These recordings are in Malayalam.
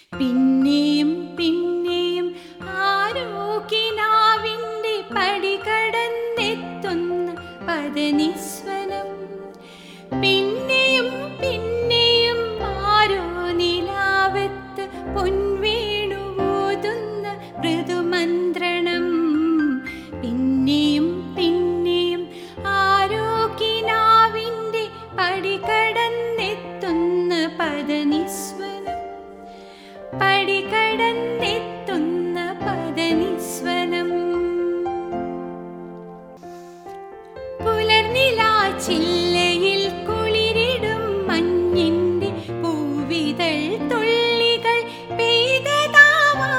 പിന്നെയും പിന്നെയും ആരോഗ്യനാവിൻ്റെ പടി കടന്നെത്തുന്ന പദനിസ്വനം പിന്നെയും പിന്നെയും ആരോ നിലാവത്ത് പൊൻവേണുവോതുന്ന മൃദുമന്ത്രണം പിന്നെയും പിന്നെയും ആരോഗ്യനാവിൻ്റെ പടി കടന്നെത്തുന്ന പദനിസ്വനം പടി കടന്നെത്തുന്ന പദനിസ്വനം പുലർനിലാച്ചില്ലയിൽ കുളിരിടും മഞ്ഞിന്റെ പൂവിതൾ തുള്ളികൾ പെയ്തതാവാ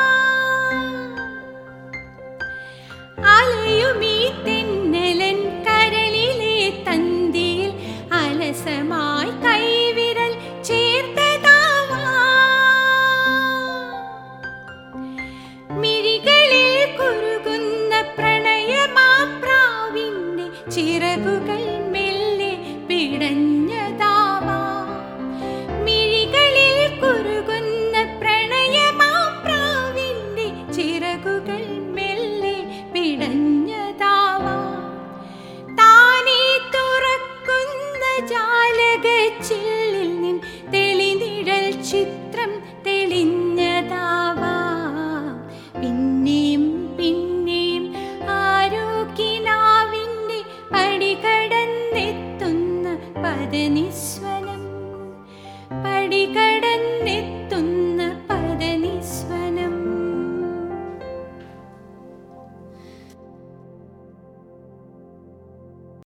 അലയുമീ തെന്നലൻ കരളിലെ തന്തിയിൽ അലസമായി കൈവിരൽ ചേർത്തതാവാ മിഴികളിൽ കുറുകുന്ന പ്രണയമാപ്രാവിന്റെ ചിറകുകൾ മെല്ലെ പിടഞ്ഞതാവാ മിഴികളിൽ കുറുകുന്ന പ്രണയമാപ്രാവിന്റെ ചിറകുകൾ മെല്ലെ പിടഞ്ഞതാവാ താനേ തുറക്കുന്ന ജാലകച്ചില്ലിൽ നിൻ തെളിനിഴൽ ചിത്ര